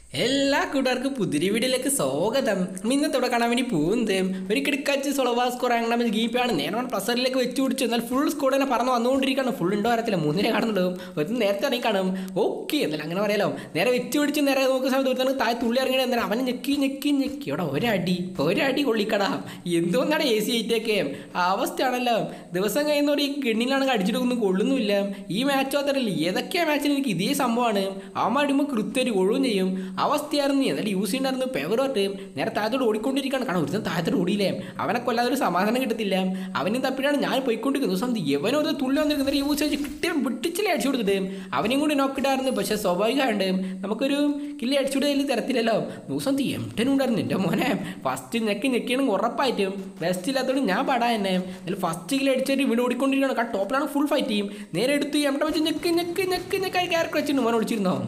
എല്ലാ കൂട്ടുകാർക്കും പുതിരി വീഡിയോയിലേക്ക് സ്വാഗതം ഇന്നത്തോടെ കാണാൻ വേണ്ടി പോകുന്നത് ഒരു കിടക്കാച്ച് സൊളവാ സ്കോർ അങ്ങനെ ഗീപ്പാണ് നേരെ പ്ലസറിലേക്ക് വെച്ച് പിടിച്ചു എന്നാൽ ഫുൾ സ്കോർ തന്നെ പറന്ന് വന്നുകൊണ്ടിരിക്കുകയാണ് ഫുൾ ഉണ്ടോ അറിയത്തില്ല മൂന്നിനെ കാണുന്നുള്ളൂ ഒരു നേരത്തെ ഇറങ്ങി കാണും ഓക്കെ എന്നാലും അങ്ങനെ പറയാലോ നേരെ വെച്ച് പിടിച്ച് നേരെ നോക്കുന്ന സമയത്ത് ഒരുത്തന്നെ താഴെ തുള്ളി ഇറങ്ങി എന്നാൽ അവനെ ഞെക്കി ഞെക്കി ഞെക്കി അവിടെ ഒരടി ഒരടി കൊള്ളിക്കടാ എന്തോന്നാണ് എ സി ഐറ്റൊക്കെ അവസ്ഥയാണല്ലോ ദിവസം കഴിയുന്നവർ ഈ ഗണ്ണിലാണെങ്കിൽ അടിച്ചിട്ടൊന്നും കൊള്ളുന്നില്ല ഈ മാച്ച് മാത്രമല്ല ഏതൊക്കെ മാച്ചിൽ എനിക്ക് ഇതേ സംഭവമാണ് അവൻ അടിയുമ്പോൾ കൃത്യം ഒരു കൊള്ളും ചെയ്യും അവസ്ഥയായിരുന്നു എന്നാലും യൂസ് ചെയ്യണ്ടായിരുന്നു പെവറോട്ട് നേരെ താഴത്തോട് ഓടിക്കൊണ്ടിരിക്കുകയാണ് കാരണം ഒരുത്തൻ താഴത്തോട് ഓടിയില്ലേ അവനെ കൊല്ലാതെ ഒരു സമാധാനം കിട്ടത്തില്ല അവനും തപ്പിട്ടാണ് ഞാൻ പോയിക്കൊണ്ടിരിക്കുന്നത് സമയത്ത് എവനോ ഒരു തുള്ളി വന്നിരിക്കുന്നത് യൂസ് ചെയ്ത് കിട്ടിയ വിട്ടിച്ചില്ലേ അടിച്ചു കൊടുത്തിട്ട് അവനെയും കൂടി നോക്കിയിട്ടായിരുന്നു പക്ഷേ സ്വാഭാവികമായിട്ട് നമുക്കൊരു കില്ലി അടിച്ചു കൊടുത്തതിൽ തരത്തില്ലല്ലോ ദിവസം എം ടെൻ ഉണ്ടായിരുന്നു എൻ്റെ മോനെ ഫസ്റ്റ് ഞെക്കി ഞെക്കിയാണെങ്കിൽ ഉറപ്പായിട്ടും ബെസ്റ്റ് ഇല്ലാത്തതുകൊണ്ട് ഞാൻ പാടാ എന്നെ അതിൽ ഫസ്റ്റ് കില്ല് അടിച്ചിട്ട് ഇവിടെ ഓടിക്കൊണ്ടിരിക്കുകയാണ് കാരണം ടോപ്പിലാണ് ഫുൾ ഫൈറ്റ് ചെയ്യും നേരെ എടുത്ത് എം ടെ വെച്ച് ഞെക്കി ഞെക്കി ഞെക്കി ഞെക്കായി ക്യാരക്ടർ വെച്ചിട്ടുണ്ട് മോനെ ഓടിച്ചിരുന്നോ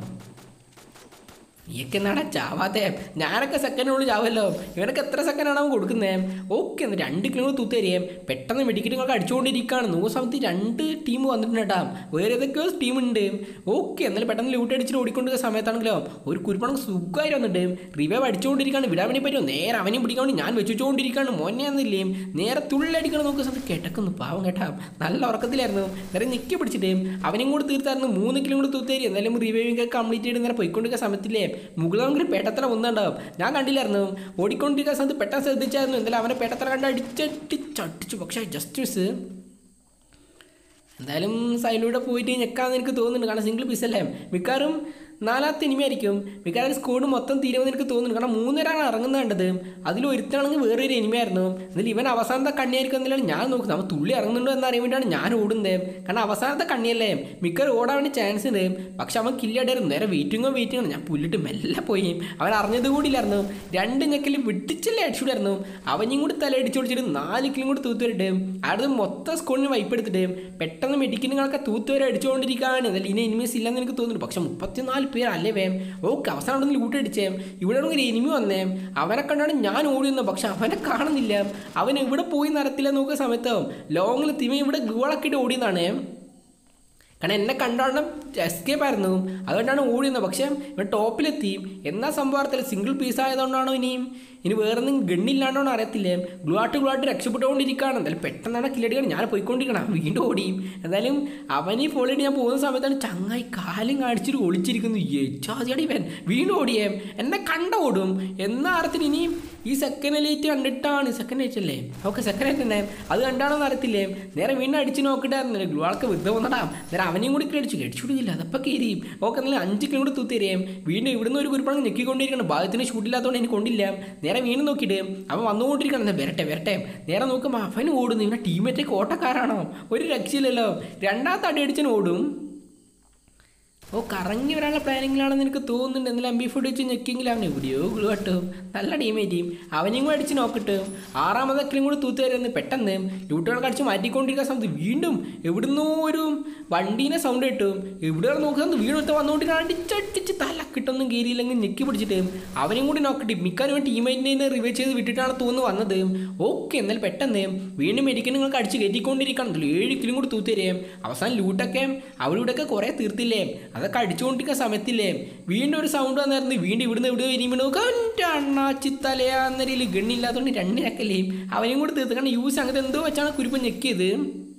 നീയൊക്കെ എന്നാടാ ചാവാത്തെ ഞാനൊക്കെ സെക്കൻഡിനുള്ളിൽ ചാവല്ലോ ഇവനൊക്കെ എത്ര സെക്കൻഡാണ് അവൻ കൊടുക്കുന്നത് ഓക്കെ എന്ന് രണ്ട് കിലോ തൂത്തരിയേം പെട്ടെന്ന് മെഡിക്കറ്റുകളൊക്കെ അടിച്ചുകൊണ്ടിരിക്കുകയാണ് നൂറ് സമയത്ത് രണ്ട് ടീം വന്നിട്ടുണ്ട് കേട്ടാ വേറെ ഏതൊക്കെയോ ടീം ഉണ്ട് ഓക്കെ എന്നാലും പെട്ടെന്ന് ലൂട്ട് അടിച്ചിട്ട് ഓടിക്കൊണ്ടിരിക്കുന്ന സമയത്താണെങ്കിലോ ഒരു കുരുപ്പണം സുഖമായി വന്നിട്ട് റിവൈവ് അടിച്ചുകൊണ്ടിരിക്കുകയാണ് വിടാൻ വേണ്ടി പറ്റുമോ നേരെ അവനെയും പിടിക്കാൻ വേണ്ടി ഞാൻ വെച്ചുകൊണ്ടിരിക്കുകയാണ് മോനെ എന്നില്ലേ നേരെ തുള്ളടിക്കണം നോക്കുന്ന സമയത്ത് കിടക്കുന്നു പാവം കേട്ടാ നല്ല ഉറക്കത്തിലായിരുന്നു നേരെ നിക്കി പിടിച്ചിട്ട് അവനെയും കൂടി തീർത്തായിരുന്നു മൂന്ന് കിലോ കൂടി തൂത്തേരി എന്നാലും റിവൈവിംഗ് ഒക്കെ കംപ്ലീറ്റ് ചെയ്ത് നേരെ പോയിക്കൊണ്ടിരിക്കുന്ന സമയത്തില്ലേ മുകളിലെങ്കിൽ പേട്ടത്തറ ഒന്നുണ്ടാവും ഞാൻ കണ്ടില്ലായിരുന്നു ഓടിക്കൊണ്ടിരിക്കുന്ന സമയത്ത് പെട്ടെന്ന് ശ്രദ്ധിച്ചായിരുന്നു എന്തായാലും അവനെ പേട്ടത്തറ കണ്ട് അടിച്ചടിച്ചടിച്ചു പക്ഷേ ജസ്റ്റ് മിസ് എന്തായാലും സൈഡിലൂടെ പോയിട്ട് ഞെക്കാന്ന് എനിക്ക് തോന്നുന്നുണ്ട് കാരണം സിംഗിൾ പീസ് അല്ലേ മിക്കവാറും നാലാമത്തെ ഇനിമയായിരിക്കും മിക്കവാറും സ്കോഡ് മൊത്തം തീരുമെന്ന് എനിക്ക് തോന്നുന്നു കാരണം മൂന്നുപേരാണ് ഇറങ്ങുന്നത് കണ്ടത് അതിൽ ഒരുത്താണെങ്കിൽ വേറൊരു എനിമയായിരുന്നു എന്നാലും ഇവൻ അവസാനത്തെ കണ്ണിയായിരിക്കും എന്നല്ലാണ് ഞാൻ നോക്കുന്നത് അവൻ തുള്ളി ഇറങ്ങുന്നുണ്ടോ എന്ന് അറിയാൻ വേണ്ടിയാണ് ഞാൻ ഓടുന്നത് കാരണം അവസാനത്തെ കണ്ണിയല്ലേ മിക്കവാറും ഓടാൻ വേണ്ടി ചാൻസ് ഉണ്ട് പക്ഷെ അവൻ കില്ലടായിരുന്നു നേരെ വെയിറ്റിങ്ങോ വെയിറ്റിങ്ങോ ഞാൻ പുല്ലിട്ട് മെല്ലെ പോയി അവൻ അറിഞ്ഞത് കൂടിയില്ലായിരുന്നു രണ്ട് ഞെക്കലും വിട്ടിച്ചല്ലേ അടിച്ചുവിടായിരുന്നു അവനെയും കൂടി തല അടിച്ചു പിടിച്ചിട്ട് നാല് കിലും കൂടി തൂത്തുവരട്ട് അടുത്ത് മൊത്തം സ്കോളിന് വൈപ്പ് എടുത്തിട്ട് പെട്ടെന്ന് മെഡിക്കലുകളൊക്കെ തൂത്തുവരെ അടിച്ചുകൊണ്ടിരിക്കുകയാണ് എന്നാലും ഇനി എനിമീസ് ഇല്ലെന്ന് എനിക്ക് തോന്നുന്നു പക്ഷെ മുപ്പത്തിനാല് പേര് അല്ലേ വേം ഓക്കെ അവസാനം ഉണ്ടെങ്കിൽ ലൂട്ടടിച്ചേ ഇവിടെ ആണെങ്കിൽ എനിമി വന്നേ അവനെ കണ്ടാണ് ഞാൻ ഓടിയെന്ന് പക്ഷെ അവനെ കാണുന്നില്ല അവൻ ഇവിടെ പോയി നടത്തില്ല നോക്കുന്ന സമയത്ത് ലോങ്ങിൽ തിമ ഇവിടെ ഗുവളൊക്കെ ഇട്ട് ഓടിയെന്നാണ് കാരണം എന്നെ കണ്ടാണ് എസ്കേപ്പ് ആയിരുന്നു അതുകൊണ്ടാണ് ഓടിയുന്നത് പക്ഷേ ഇവൻ ടോപ്പിലെത്തി എന്നാ സംഭവത്തിൽ സിംഗിൾ പീസ് ആയതുകൊണ്ടാണോ ഇനിയും ഇനി വേറെ ഒന്നും ഗണ്ണില്ലാണ്ടോണോ അറിയത്തില്ലേ ഗ്ലുവാട്ട് ഗ്ലുവാട്ട് രക്ഷപ്പെട്ടുകൊണ്ടിരിക്കുകയാണ് എന്തായാലും പെട്ടെന്നാണ് കില്ലടിയാണ് ഞാൻ പോയിക്കൊണ്ടിരിക്കണം വീണ്ടും ഓടിയും എന്തായാലും അവനീ ഫോളോയിട്ട് ഞാൻ പോകുന്ന സമയത്താണ് ചങ്ങായി കാലും കാണിച്ചിട്ട് ഒളിച്ചിരിക്കുന്നു ഏച്ചാതിയാടി ഇവൻ വീണ്ടും ഓടിയേ എന്നെ കണ്ട ഓടും എന്നാ അർത്ഥത്തിൽ ഇനിയും ഈ സെക്കൻഡ് ലൈറ്റ് കണ്ടിട്ടാണ് സെക്കൻഡ് ലൈറ്റ് അല്ലേ ഓക്കെ സെക്കൻഡ് ലൈറ്റ് തന്നെ അത് കണ്ടാണോന്ന് അറിയത്തില്ലേ നേരെ വീണ്ടും അടിച്ച് നോക്കിട്ടായിരുന്നില്ലേ ഗ്ലൂ ആൾക്ക് വെറുതെ വന്നടാ നേരെ അവനെയും കൂടി അടിച്ചു അടിച്ചു കൊടുക്കില്ല അതപ്പോൾ കയറിയും ഓക്കെ എന്നാലും അഞ്ച് കിലോ കൂടി തൂത്തരിയും വീണ്ടും ഇവിടുന്ന് ഒരു കുരുപ്പണം ഞെക്കിക്കൊണ്ടിരിക്കണം ഭാഗത്തിന് ഷൂട്ടില്ലാത്തതുകൊണ്ട് എനിക്ക് കൊണ്ടില്ല നേരെ വീണ്ടും നോക്കിയിട്ട് അവൻ വന്നുകൊണ്ടിരിക്കണം എന്നാ വരട്ടെ വരട്ടെ നേരെ നോക്കുമ്പോൾ അവന് ഓടുന്നു ഇവനെ ടീമേറ്റൊക്കെ ഓട്ടക്കാരാണോ ഒരു രക്ഷയില്ലല്ലോ രണ്ടാമത്തെ അടി അടിച്ചന് ഓടും ഓ കറങ്ങി വരാനുള്ള പ്ലാനിങ്ങിലാണെന്ന് എനിക്ക് തോന്നുന്നുണ്ട് എന്നാലും എം ബി ഫുഡ് വെച്ച് ഞെക്കിയെങ്കിൽ അവൻ എവിടെയോ ഗ്ലൂ കട്ടും നല്ല ടീമേറ്റിയും അവനെയും കൂടെ അടിച്ച് നോക്കിട്ടും ആറാമതൊക്കെയും കൂടി തൂത്ത് വരുന്നത് പെട്ടെന്ന് ലൂട്ടുകളൊക്കെ അടിച്ച് മാറ്റിക്കൊണ്ടിരിക്കുന്ന സമയത്ത് വീണ്ടും എവിടുന്നോ ഒരു വണ്ടീനെ സൗണ്ട് കിട്ടും എവിടെ നോക്കുന്നത് വീണെടുത്ത് വന്നുകൊണ്ട് അടിച്ചടിച്ച് തല കിട്ടൊന്നും കയറിയില്ലെങ്കിൽ ഞെക്കി പിടിച്ചിട്ട് അവനെയും കൂടി നോക്കിട്ട് മിക്കാനും ടീമേറ്റിനെ റിവൈവ് ചെയ്ത് വിട്ടിട്ടാണ് തോന്നുന്നു വന്നത് ഓക്കെ എന്നാൽ പെട്ടെന്ന് വീണ്ടും മെഡിക്കൽ നിങ്ങൾക്ക് അടിച്ച് കയറ്റിക്കൊണ്ടിരിക്കണം ഏഴ് കിലും കൂടി തൂത്തരേ അവസാനം ലൂട്ടൊക്കെ അവിടെ ഇവിടെയൊക്കെ കുറേ തീർത്തില്ലേ അതൊക്കെ അടിച്ചുകൊണ്ടിരിക്കുന്ന സമയത്തില്ലേ വീണ്ടും ഒരു സൗണ്ട് വന്നായിരുന്നു വീണ്ടും ഇവിടുന്ന് ഇവിടെ വരുമ്പോൾ അണ്ണാച്ചി തലയാന്നരിയിൽ ഗണ്ണില്ലാത്തതുകൊണ്ട് രണ്ടിനൊക്കെല്ലേ അവനെയും കൂടി തീർത്ത് കാരണം യൂസ് അങ്ങനത്തെ എന്തോ വെച്ചാണ് കുരുപ്പം ഞെക്കിയത്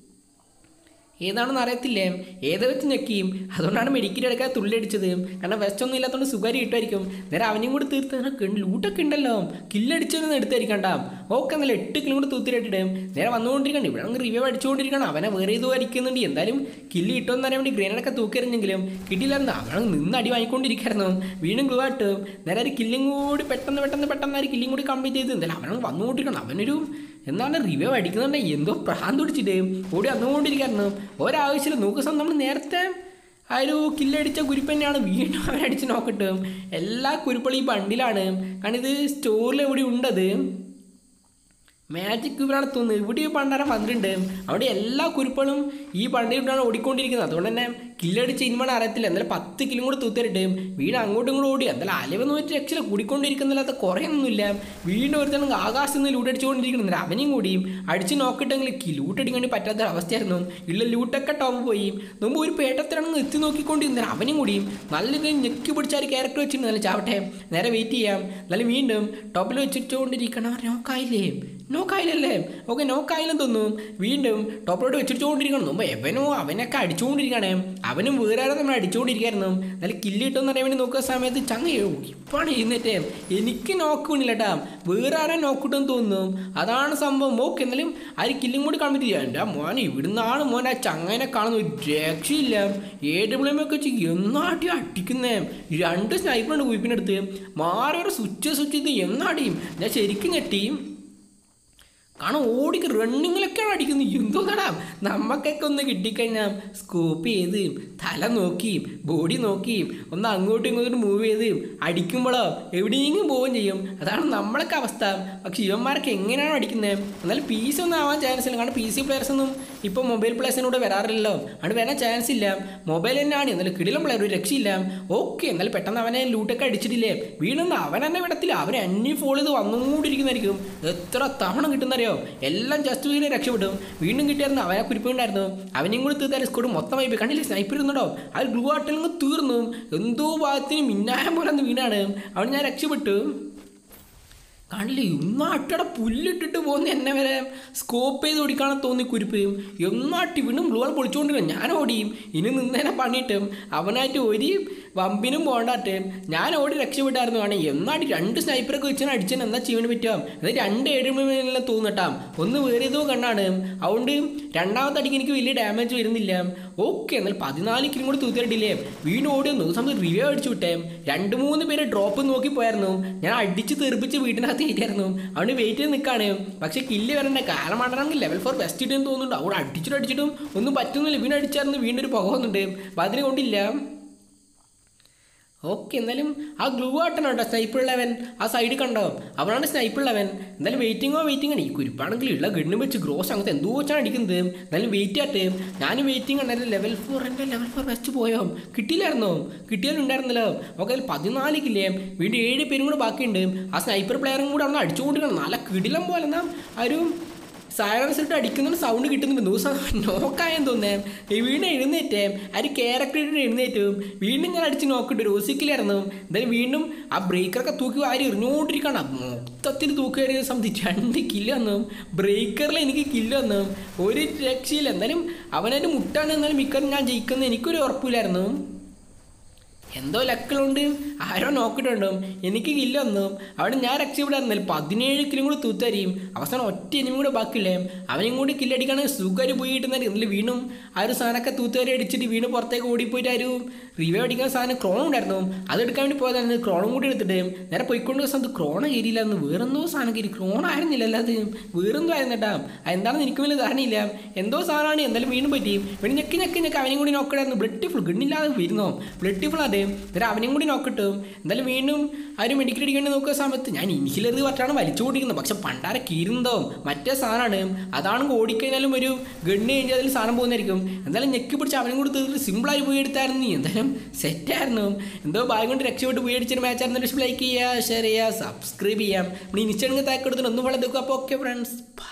ഏതാണെന്ന് അറിയത്തില്ലേ ഏത് വെച്ച് ഞെക്കിയും അതുകൊണ്ടാണ് മെഡിക്കൽ എടുക്കാൻ തുള്ളടിച്ചത് കാരണം വെസ്റ്റ് ഒന്നും ഇല്ലാത്തതുകൊണ്ട് സുഖാരി കിട്ടുമായിരിക്കും നേരെ അവനെയും കൂടി തീർത്ത് ലൂട്ടൊക്കെ ഉണ്ടല്ലോ കില്ലടിച്ചതെന്ന് എടുത്തായിരിക്കണ്ട ഓക്കെ എന്നല്ല എട്ട് കിലും കൂടി തൂത്തിരിട്ടിട്ട് നേരെ വന്നുകൊണ്ടിരിക്കണം ഇവിടെ അങ്ങ് റിവ്യൂ അടിച്ചുകൊണ്ടിരിക്കണം അവനെ വേറെ ഏതോ അടിക്കുന്നുണ്ട് എന്തായാലും കില്ല് കിട്ടുമെന്ന് അറിയാൻ വേണ്ടി ഗ്രേനഡൊക്കെ തൂക്കിയെറിഞ്ഞെങ്കിലും കിട്ടിയില്ലായിരുന്നു അവൻ നിന്ന് അടി വാങ്ങിക്കൊണ്ടിരിക്കായിരുന്നു വീണ്ടും ഗ്ലൂ ആയിട്ട് നേരെ ഒരു കില്ലും കൂടി പെട്ടെന്ന് പെട്ടെന്ന് പെട്ടെന്ന് ഒരു കില്ലും കൂടി കംപ്ലീറ്റ് ചെയ്ത് എന്തായാലും അവനങ്ങ് വന്നുകൊണ്ടിരിക്കണം അവനൊരു എന്താണ് റിവ്യൂ അടിക്കുന്നുണ്ട് എന്തോ പ്രാന്ത് പിടിച്ചിട്ട് ഓടി വന്നുകൊണ്ടിരിക്കായിരുന്നു ഒരാവശ്യമില്ല നോക്കുന്ന സമയം നമ്മൾ നേരത്തെ ആ ഒരു കില്ലടിച്ച കുരുപ്പ് തന്നെയാണ് വീണ്ടും അവൻ അടിച്ച് നോക്കട്ടെ എല്ലാ കുരുപ്പളും ഈ ബണ്ടിലാണ് കാരണം ഇത് സ്റ്റോറിൽ എവിടെ ഉണ്ടത് മാജിക് ക്യൂബിലാണ് തോന്നുന്നത് ഇവിടെ ഈ പണ്ടാരം വന്നിട്ടുണ്ട് അവിടെ എല്ലാ കുരുപ്പുകളും ഈ പണ്ടിട്ടാണ് ഓടിക്കൊണ്ടിരിക്കുന്നത് അതുകൊണ്ട് തന്നെ കില്ലടിച്ച് ഇനിമാണ് അറിയത്തില്ല എന്തായാലും പത്ത് കിലും കൂടെ തൂത്തരിട്ട് വീട് അങ്ങോട്ടും ഇങ്ങോട്ടും ഓടി എന്തായാലും അലവെന്ന് വെച്ച് രക്ഷയില്ല കൂടിക്കൊണ്ടിരിക്കുന്നില്ലാത്ത കുറയൊന്നുമില്ല വീണ്ടും ഒരുത്തണം ആകാശത്ത് നിന്ന് ലൂട്ടടിച്ചുകൊണ്ടിരിക്കുന്നുണ്ട് അവനെയും കൂടിയും അടിച്ച് നോക്കിട്ടെങ്കിൽ ലൂട്ടടിക്കാൻ വേണ്ടി പറ്റാത്ത അവസ്ഥയായിരുന്നു ഉള്ള ലൂട്ടൊക്കെ ടോപ്പ് പോയി മുമ്പ് ഒരു പേട്ടത്തിലാണെങ്കിൽ എത്തി നോക്കിക്കൊണ്ടിരുന്നത് അവനും കൂടിയും നല്ല രീതിയിൽ ഞെക്കി പിടിച്ച ഒരു ക്യാരക്ടർ വെച്ചിട്ടുണ്ട് നല്ല ചാവട്ടെ നേരെ വെയിറ്റ് ചെയ്യാം എന്നാലും വീണ്ടും ടോപ്പിൽ വെച്ചിട്ടുകൊണ്ടിരിക്കണം നോക്കായില്ലേ നോക്കായില്ലല്ലേ ഓക്കെ നോക്കായില്ലെന്ന് തോന്നുന്നു വീണ്ടും ടോപ്പിലോട്ട് വെച്ചിട്ടുകൊണ്ടിരിക്കണം മുമ്പ് എവനോ അവനൊക്കെ അടിച്ചുകൊണ്ടിരിക്കുകയാണ് അവനും വേറെ ആരും നമ്മൾ അടിച്ചുകൊണ്ടിരിക്കുകയായിരുന്നു നല്ല കില്ല് കിട്ടുമെന്ന് അറിയാൻ വേണ്ടി നോക്കുന്ന സമയത്ത് ചങ്ങയോ ഇപ്പാണ് എഴുന്നേറ്റേ എനിക്ക് നോക്ക് വീണില്ല കേട്ടാ വേറെ ആരാ നോക്കിട്ടെന്ന് തോന്നുന്നു അതാണ് സംഭവം ഓക്കെ എന്നാലും ആ ഒരു കില്ലും കൂടി കാണാൻ പറ്റില്ല എൻ്റെ മോൻ ഇവിടുന്നാണ് മോൻ ആ ചങ്ങനെ കാണുന്ന ഒരു രക്ഷയില്ല എ ഡബ്ല്യു എം ഒക്കെ വെച്ച് എന്നാട്ടി അടിക്കുന്നേ രണ്ട് സ്നൈപ്പറുണ്ട് കുയിപ്പിനടുത്ത് മാറി ഒരു സ്വിച്ച് സ്വിച്ച് ഇത് എന്നാടിയും ഞാൻ ശരിക്കും ഞെട്ടിയും കാരണം ഓടിക്ക് റണ്ണിങ്ങിലൊക്കെയാണ് അടിക്കുന്നത് എന്തോ നടാം നമുക്കൊക്കെ ഒന്ന് കിട്ടിക്കഴിഞ്ഞാൽ സ്കോപ്പ് ചെയ്ത് തല നോക്കി ബോഡി നോക്കി ഒന്ന് അങ്ങോട്ടും ഇങ്ങോട്ടും മൂവ് ചെയ്ത് അടിക്കുമ്പോഴോ എവിടെയെങ്കിലും പോവുകയും ചെയ്യും അതാണ് നമ്മളൊക്കെ അവസ്ഥ പക്ഷെ ഇവന്മാരൊക്കെ എങ്ങനെയാണ് അടിക്കുന്നത് എന്നാലും പി സി ഒന്നും ആവാൻ ചാൻസ് ഇല്ല കാരണം പി സി പ്ലെയേഴ്സ് ഒന്നും ഇപ്പോൾ മൊബൈൽ പ്ലേയേഴ്സിനോട് വരാറില്ലല്ലോ അവിടെ വരാൻ ചാൻസ് ഇല്ല മൊബൈൽ തന്നെയാണ് എന്നാലും കിടിലം പ്ലെയർ ഒരു രക്ഷയില്ല ഓക്കെ എന്നാലും പെട്ടെന്ന് അവനെ ലൂട്ടൊക്കെ അടിച്ചിട്ടില്ലേ വീണൊന്നും അവൻ തന്നെ വിടത്തില്ല അവൻ അന്യം ഫോൾ ചെയ്ത് വന്നുകൊണ്ടിരിക്കുന്നതായിരിക്കും എത്ര തവണ കിട്ടുന്നറിയോ എല്ലാം ജസ്റ്റ് വീണ് രക്ഷപ്പെടും വീണ്ടും കിട്ടിയായിരുന്നു അവനെ കുരിപ്പുണ്ടായിരുന്നു അവനെയും കൂടി തീർത്താൽ സ്കോഡ് മൊത്തമായി പോയി കണ്ടില്ലേ സ്നൈപ്പർ ഇരുന്നുണ്ടോ ആ ഗ്ലൂ ആട്ടിൽ തീർന്നു എന്തോ ഭാഗത്തിന് മിന്നായം പോലെ ഒന്ന് വീണാണ് അവൻ ഞാൻ രക്ഷപ്പെട്ടു കാണില്ലേ ഒന്നാട്ടയുടെ പുല്ലിട്ടിട്ട് പോകുന്ന എന്നെ വരെ സ്കോപ്പ് ചെയ്ത് ഓടിക്കാണ് തോന്നി കുരിപ്പ് ഒന്നാട്ടി വീണ്ടും ബ്ലൂവാൾ പൊളിച്ചുകൊണ്ടിരിക്കും ഞാൻ ഓടിയും ഇനി നിന്നേനെ പണിയിട്ടും അവനായിട്ട് ഒരു വമ്പിനും പോണ്ടാട്ട് ഞാൻ ഓടി രക്ഷപ്പെട്ടായിരുന്നു ആണ് എന്നാടി രണ്ട് സ്നൈപ്പറൊക്കെ വെച്ചാൽ അടിച്ചാൽ എന്താ ചെയ്യാൻ പറ്റാം അത് രണ്ട് ഏഴുമെല്ലാം തോന്നട്ടാം ഒന്ന് വേറെ ഏതോ കണ്ണാണ് അതുകൊണ്ട് രണ്ടാമത്തെ അടിക്ക് എനിക്ക് വലിയ ഡാമേജ് വരുന്നില്ല ഓക്കെ എന്നാൽ പതിനാല് കിലും കൂടി തൂത്തിട്ടില്ലേ വീണ്ടും ഓടി വന്നു സമയത്ത് റിവ്യൂ അടിച്ചു വിട്ടേ രണ്ട് മൂന്ന് പേര് ഡ്രോപ്പ് നോക്കി പോയായിരുന്നു ഞാൻ അടിച്ച് തെറിപ്പിച്ച് വീട്ടിനകത്ത് കയറ്റിയായിരുന്നു അതുകൊണ്ട് വെയിറ്റ് ചെയ്ത് നിൽക്കാണ് പക്ഷേ കില്ല് വരണ്ട കാരണം ആണെങ്കിൽ ലെവൽ ഫോർ ബെസ്റ്റ് ഇട്ടെന്ന് തോന്നുന്നുണ്ട് അവിടെ അടിച്ചിട്ട് അടിച്ചിട്ടും ഒന്നും പറ്റുന്നില്ല വീണ്ടും അടിച്ചായിരുന്നു വീണ്ടും ഒരു പുക വന്നിട്ടുണ്ട് അപ്പം അതിനെ കൊണ്ടില്ല ഓക്കെ എന്തായാലും ആ ഗ്ലൂ ആട്ടനുണ്ടോ സ്നൈപ്പുള്ളവൻ ആ സൈഡിൽ കണ്ടോ അവനാണ് സ്നൈപ്പുള്ളവൻ എന്തായാലും വെയിറ്റിങ്ങോ വെയിറ്റിംഗ് ആണ് ഈ കുരിപ്പാണെങ്കിൽ ഉള്ള ഗണ്ണ് വെച്ച് ഗ്രോസ് അങ്ങനത്തെ എന്തോ വെച്ചാണ് അടിക്കുന്നത് എന്തായാലും വെയിറ്റ് ആട്ടെ ഞാൻ വെയിറ്റിംഗ് ഉണ്ടായിരുന്നു ലെവൽ ഫോർ എൻ്റെ ലെവൽ ഫോർ വെച്ച് പോയോ കിട്ടിയില്ലായിരുന്നോ കിട്ടിയാലുണ്ടായിരുന്നല്ലോ ഓക്കെ അതിൽ പതിനാല് കില്ലേ വീണ്ടും ഏഴ് പേരും കൂടെ ബാക്കിയുണ്ട് ആ സ്നൈപ്പർ പ്ലെയറും കൂടെ അവിടെ അടിച്ചുകൊണ്ടിരിക്കണം നല്ല കിടിലം പോലെ എന്നാ ആ ഒരു സൈലൻസ് ഇട്ട് അടിക്കുന്ന സൗണ്ട് കിട്ടുന്നുണ്ട് ദിവസം നോക്കായെന്ന് തോന്നേ ഈ വീണ്ടും എഴുന്നേറ്റേ ആ ഒരു ക്യാരക്ടർ ഇട്ട് എഴുന്നേറ്റും വീണ്ടും ഞാൻ അടിച്ച് നോക്കിട്ട് ഒരു ഓസിക്കിലായിരുന്നു എന്തായാലും വീണ്ടും ആ ബ്രേക്കറൊക്കെ തൂക്കി വാരി എറിഞ്ഞുകൊണ്ടിരിക്കണം മൊത്തത്തിൽ തൂക്കി എറിയുന്ന സമയത്ത് രണ്ട് കില്ല് വന്നു ബ്രേക്കറിൽ എനിക്ക് കില്ല് വന്നു ഒരു രക്ഷയില്ല എന്തായാലും അവനായിട്ട് മുട്ടാണ് എന്നാലും മിക്കവാറും ഞാൻ ജയിക്കുന്ന എനിക്കൊരു ഉറപ്പില്ലായിരുന്നു എന്തോ ലക്കിലുണ്ട് ആരോ നോക്കിയിട്ടുണ്ടോ എനിക്ക് കില്ല ഒന്നും അവിടെ ഞാൻ രക്ഷപ്പെടാറുന്നില്ല പതിനേഴ് കിലും കൂടി തൂത്തരിയും അവസാനം ഒറ്റ ഇനിയും കൂടെ ബാക്കിയില്ലേ അവനും കൂടി കില്ലടിക്കാണെങ്കിൽ സുഖമായിട്ട് പോയി കിട്ടുന്നതായിരിക്കും എന്നിട്ട് വീണ്ടും ആ ഒരു സാധനമൊക്കെ തൂത്തുവരെ അടിച്ചിട്ട് വീണ്ടും പുറത്തേക്ക് ഓടിപ്പോയിട്ട് ആ ഒരു റിവൈവ് അടിക്കുന്ന സാധനം ക്രോൺ ഉണ്ടായിരുന്നു അതെടുക്കാൻ വേണ്ടി പോയതാണ് ക്രോണും കൂടി എടുത്തിട്ട് നേരെ പോയിക്കൊണ്ട് സമയത്ത് ക്രോണ കയറിയില്ലായിരുന്നു വേറെന്തോ സാധനം കയറി ക്രോൺ ആയിരുന്നില്ല അല്ലാതെ വേറെന്തോ ആയിരുന്നു കേട്ടാ എന്താണെന്ന് എനിക്ക് വലിയ ധാരണയില്ല എന്തോ സാധനമാണ് എന്തായാലും വീണ്ടും പറ്റി പിന്നെ ഞെക്കി ഞെക്കി ഞെക്കി അവനെയും കൂടി നോക്കണമായിരുന്നു ബ്ലഡ് ഫുൾ ഗണ്ണില്ലാതെ വരുന്നോ ബ്ലഡ് ഫുൾ അതെ എന്നിട്ട് അവനെയും കൂടി നോക്കിട്ടും എന്തായാലും വീണ്ടും ആ ഒരു മെഡിക്കൽ അടിക്കേണ്ടി നോക്കുന്ന സമയത്ത് ഞാൻ ഇനിഷ്യലത് പറ്റാണ് വലിച്ചുകൊണ്ടിരിക്കുന്നത് പക്ഷെ പണ്ടാര കീരുന്നതോ മറ്റേ സാധനമാണ് അതാണ് ഓടിക്കഴിഞ്ഞാലും ഒരു ഗണ്ണ് കഴിഞ്ഞാൽ അതിൽ സാധനം പോകുന്നതായിരിക്കും എന്തായാലും ഞെക്കി പിടിച്ച് അവനും കൂടി തീർത്ത് സിമ്പിളായി പോയി എടുത്തായിരുന്നു നീ എന്തായാലും സെറ്റായിരുന്നു എന്തോ ഭാഗ്യം കൊണ്ട് രക്ഷപ്പെട്ട് പോയി അടിച്ചൊരു മാച്ച് ആയിരുന്നു ലൈക്ക് ചെയ്യുക ഷെയർ ചെയ്യുക സബ്സ്ക്രൈബ് ചെയ്യാം നമ്മൾ ഇൻസ്റ്റാഗ്രാം താക്ക് എടുത്തിട്ട് ഒന്നും വളരെ അപ്പോൾ ഓക്കെ ഫ്രണ്ട്സ്